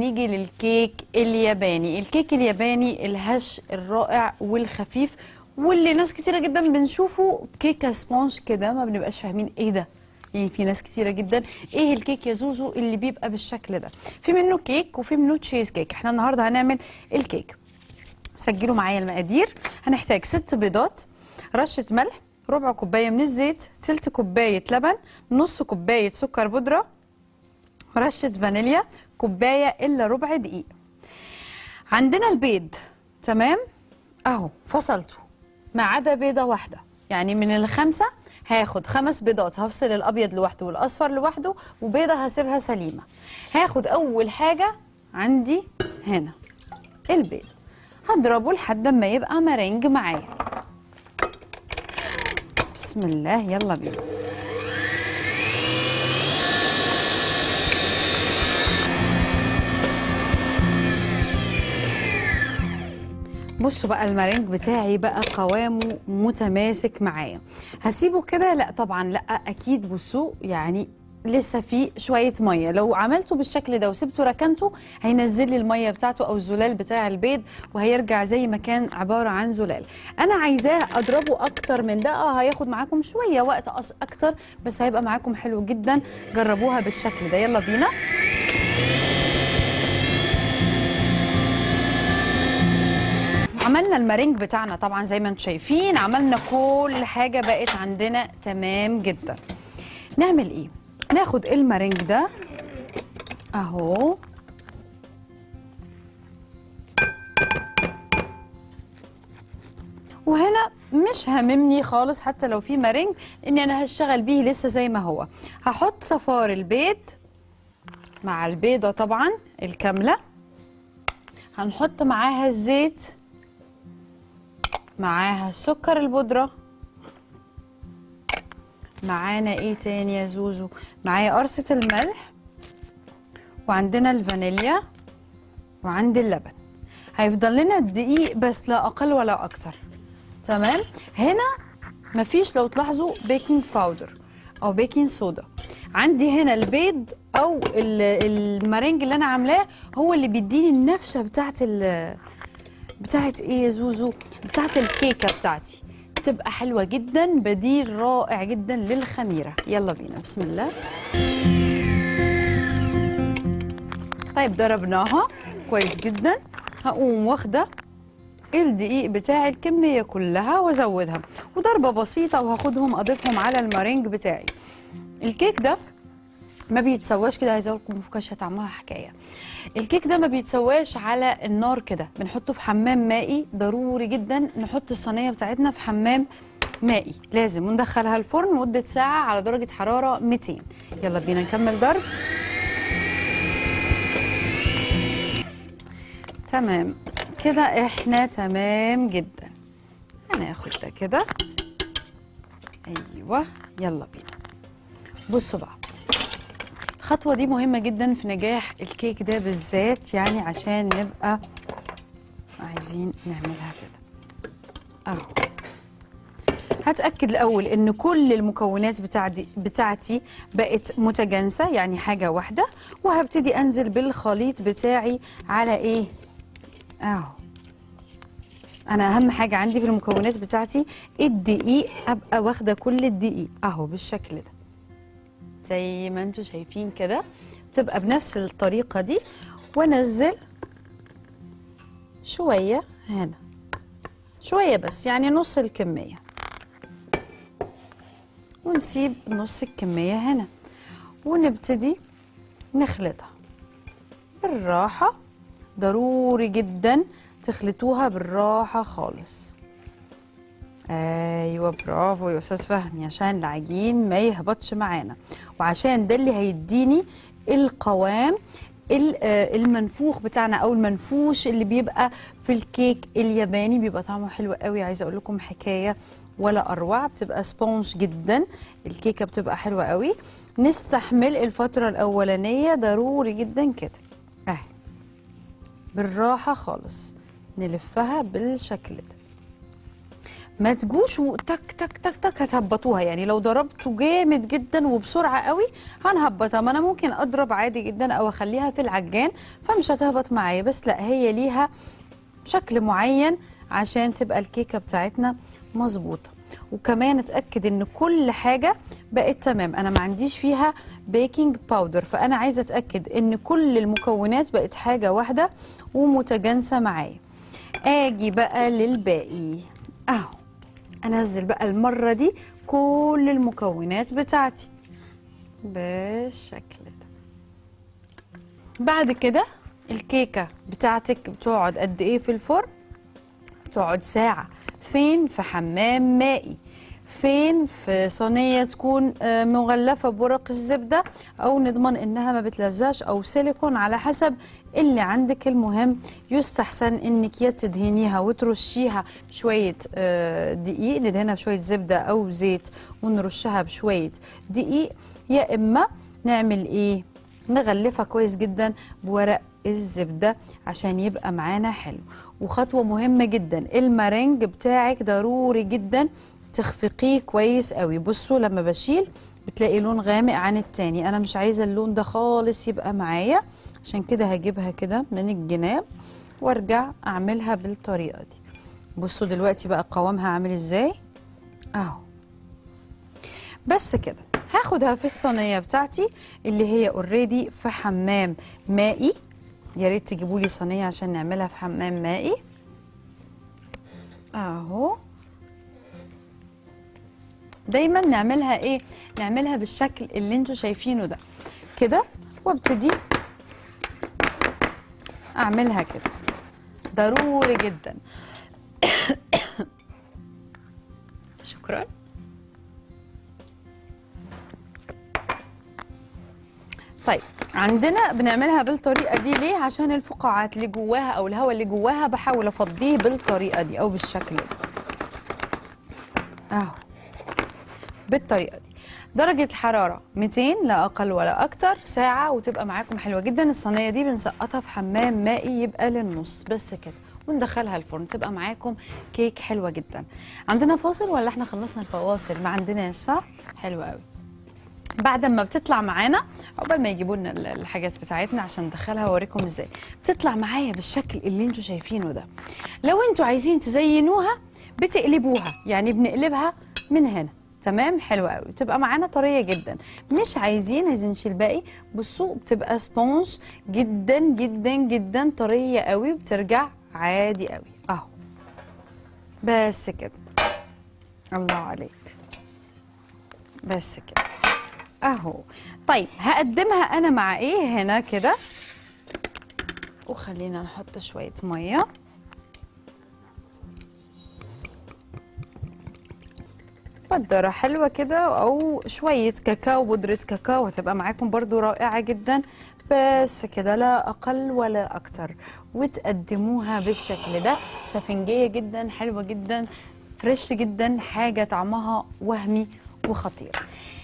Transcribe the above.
نيجي للكيك الياباني الكيك الياباني الهش الرائع والخفيف واللي ناس كتيرة جدا بنشوفه كيكة سبونج كده ما بنبقاش فاهمين ايه ده يعني في ناس كتيرة جدا ايه الكيك يا زوزو اللي بيبقى بالشكل ده في منه كيك وفي منه تشيز كيك احنا النهاردة هنعمل الكيك سجلوا معايا المقادير هنحتاج ست بيضات رشة ملح ربع كوباية من الزيت تلت كوباية لبن نص كوباية سكر بودرة رشة فانيليا كوباية إلا ربع دقيق عندنا البيض تمام أهو فصلته ما عدا بيضة واحدة يعني من الخمسة هاخد خمس بيضات هفصل الأبيض لوحده والأصفر لوحده وبيضة هسيبها سليمة هاخد أول حاجة عندي هنا البيض هضربه لحد ما يبقى مرنج معايا بسم الله يلا بينا بصوا بقى المارينج بتاعي بقى قوامه متماسك معايا هسيبه كده لا طبعا لا اكيد بصوا يعني لسه فيه شويه ميه لو عملته بالشكل ده وسبته ركنته هينزل لي الميه بتاعته او الزلال بتاع البيض وهيرجع زي ما كان عباره عن زلال انا عايزاه اضربه اكتر من ده اه هياخد معاكم شويه وقت أص- اكتر بس هيبقى معاكم حلو جدا جربوها بالشكل ده يلا بينا عملنا المارينج بتاعنا طبعا زي ما انتم شايفين عملنا كل حاجه بقت عندنا تمام جدا نعمل ايه ناخد المارينج ده اهو وهنا مش هاممني خالص حتى لو في مارينج اني انا هشتغل بيه لسه زي ما هو هحط صفار البيض مع البيضه طبعا الكامله هنحط معاها الزيت معاها سكر البودرة معانا ايه تاني يا زوزو معايا قرصة الملح وعندنا الفانيليا وعندي اللبن هيفضل لنا الدقيق بس لا اقل ولا اكتر تمام هنا مفيش لو تلاحظوا بيكنج باودر او بيكنج صودا عندي هنا البيض او ال- المارينج اللي انا عاملاه هو اللي بيديني النفشه بتاعت ال بتاعت ايه يا زوزو بتاعت الكيكه بتاعتي بتبقى حلوه جدا بديل رائع جدا للخميره يلا بينا بسم الله طيب ضربناها كويس جدا هقوم واخده الدقيق بتاعي الكميه كلها وازودها وضربه بسيطه وهاخدهم اضيفهم على المارينج بتاعي الكيك ده ما بيتسواش كده عايزه اقول لكم فكاشه طعمها حكايه الكيك ده ما بيتسواش على النار كده بنحطه في حمام مائي ضروري جدا نحط الصينيه بتاعتنا في حمام مائي لازم وندخلها الفرن مده ساعه على درجه حراره 200 يلا بينا نكمل ضرب تمام كده احنا تمام جدا هناخد ده كده ايوه يلا بينا بصوا بقى الخطوة دي مهمة جدا في نجاح الكيك ده بالذات يعني عشان نبقى عايزين نعملها كده اهو هتأكد الأول إن كل المكونات بتاعتي بتاعتي بقت متجانسة يعني حاجة واحدة وهبتدي أنزل بالخليط بتاعي على إيه؟ أهو أنا أهم حاجة عندي في المكونات بتاعتي الدقيق أبقى واخدة كل الدقيق أهو بالشكل ده زي ما انتم شايفين كده تبقى بنفس الطريقة دي وانزل شوية هنا شوية بس يعني نص الكمية ونسيب نص الكمية هنا ونبتدي نخلطها بالراحة ضروري جدا تخلطوها بالراحة خالص ايوه برافو يا استاذ فهمي عشان العجين ما يهبطش معانا وعشان ده اللي هيديني القوام ال- آه، المنفوخ بتاعنا او المنفوش اللي بيبقى في الكيك الياباني بيبقى طعمه حلو قوي عايزه اقول لكم حكايه ولا اروع بتبقى سبونج جدا الكيكه بتبقى حلوه قوي نستحمل الفتره الاولانيه ضروري جدا كده اهي بالراحه خالص نلفها بالشكل ده ما تجوش وتك تك تك تك هتهبطوها يعني لو ضربته جامد جدا وبسرعه قوي هنهبطها ما انا ممكن اضرب عادي جدا او اخليها في العجان فمش هتهبط معايا بس لا هي ليها شكل معين عشان تبقى الكيكه بتاعتنا مظبوطه وكمان اتاكد ان كل حاجه بقت تمام انا ما عنديش فيها بيكنج باودر فانا عايزه اتاكد ان كل المكونات بقت حاجه واحده ومتجانسه معايا اجي بقى للباقي اهو انزل بقى المره دي كل المكونات بتاعتي بالشكل ده بعد كده الكيكه بتاعتك بتقعد قد ايه في الفرن بتقعد ساعه فين في حمام مائي فين في صينيه تكون آه، مغلفه بورق الزبده او نضمن انها ما بتلزقش او سيليكون على حسب اللي عندك المهم يستحسن انك يا تدهنيها وترشيها بشويه آه، دقيق ندهنها بشويه زبده او زيت ونرشها بشويه دقيق يا اما نعمل ايه نغلفها كويس جدا بورق الزبده عشان يبقى معانا حلو وخطوه مهمه جدا المارينج بتاعك ضروري جدا تخفقيه كويس قوي بصوا لما بشيل بتلاقي لون غامق عن التاني انا مش عايزه اللون ده خالص يبقى معايا عشان كده هجيبها كده من الجناب وارجع اعملها بالطريقه دي بصوا دلوقتي بقى قوامها عامل ازاي اهو بس كده هاخدها في الصينيه بتاعتي اللي هي اوريدي في حمام مائي يا ريت تجيبوا لي صينيه عشان نعملها في حمام مائي اهو دايما نعملها ايه نعملها بالشكل اللي انتوا شايفينه ده كده وابتدي اعملها كده ضروري جدا شكرا طيب عندنا بنعملها بالطريقه دي ليه عشان الفقاعات اللي جواها او الهواء اللي جواها بحاول افضيه بالطريقه دي او بالشكل ده اهو بالطريقه دي درجة الحرارة 200 لا أقل ولا أكتر ساعة وتبقى معاكم حلوة جدا الصينية دي بنسقطها في حمام مائي يبقى للنص بس كده وندخلها الفرن تبقى معاكم كيك حلوة جدا عندنا فاصل ولا احنا خلصنا الفواصل ما عندناش صح؟ حلوة قوي بعد ما بتطلع معانا عقبال ما يجيبوا لنا ال- الحاجات بتاعتنا عشان ندخلها واوريكم ازاي بتطلع معايا بالشكل اللي انتوا شايفينه ده لو انتوا عايزين تزينوها بتقلبوها يعني بنقلبها من هنا تمام حلوه قوي بتبقى معانا طريه جدا مش عايزين عايزين نشيل باقي بصوا بتبقى سبونج جدا جدا جدا طريه قوي بترجع عادي قوي اهو بس كده الله عليك بس كده اهو طيب هقدمها انا مع ايه هنا كده وخلينا نحط شويه ميه بودرة حلوة كده أو شوية كاكاو بودرة كاكاو هتبقى معاكم برضو رائعة جدا بس كده لا أقل ولا أكتر وتقدموها بالشكل ده سفنجية جدا حلوة جدا فريش جدا حاجة طعمها وهمي وخطير